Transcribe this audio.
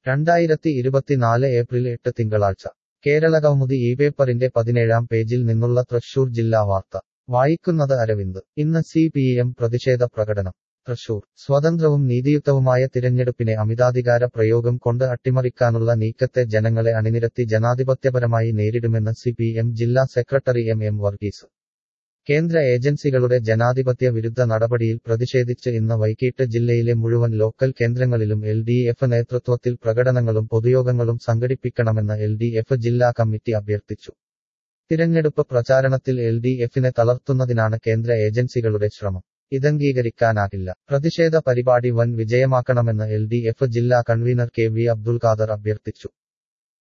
രണ്ടായിരത്തി ഇരുപത്തിനാല് ഏപ്രിൽ എട്ട് തിങ്കളാഴ്ച കേരളകൗമുദി ഈ പേപ്പറിന്റെ പതിനേഴാം പേജിൽ നിന്നുള്ള തൃശൂർ ജില്ലാ വാർത്ത വായിക്കുന്നത് അരവിന്ദ് ഇന്ന് സി പി എം പ്രതിഷേധ പ്രകടനം തൃശൂർ സ്വതന്ത്രവും നീതിയുക്തവുമായ തിരഞ്ഞെടുപ്പിനെ അമിതാധികാര പ്രയോഗം കൊണ്ട് അട്ടിമറിക്കാനുള്ള നീക്കത്തെ ജനങ്ങളെ അണിനിരത്തി ജനാധിപത്യപരമായി നേരിടുമെന്ന് സി പി എം ജില്ലാ സെക്രട്ടറി എം എം വർഗീസ് കേന്ദ്ര ഏജൻസികളുടെ ജനാധിപത്യ വിരുദ്ധ നടപടിയിൽ പ്രതിഷേധിച്ച് ഇന്ന് വൈകിട്ട് ജില്ലയിലെ മുഴുവൻ ലോക്കൽ കേന്ദ്രങ്ങളിലും എൽ ഡി എഫ് നേതൃത്വത്തിൽ പ്രകടനങ്ങളും പൊതുയോഗങ്ങളും സംഘടിപ്പിക്കണമെന്ന് എൽ ഡി എഫ് ജില്ലാ കമ്മിറ്റി അഭ്യർത്ഥിച്ചു തിരഞ്ഞെടുപ്പ് പ്രചാരണത്തിൽ എൽ ഡി എഫിനെ തളർത്തുന്നതിനാണ് കേന്ദ്ര ഏജൻസികളുടെ ശ്രമം ഇതംഗീകരിക്കാനാകില്ല പ്രതിഷേധ പരിപാടി വൻ വിജയമാക്കണമെന്ന് എൽ ഡി എഫ് ജില്ലാ convener K V Abdul Khader അഭ്യർത്ഥിച്ചു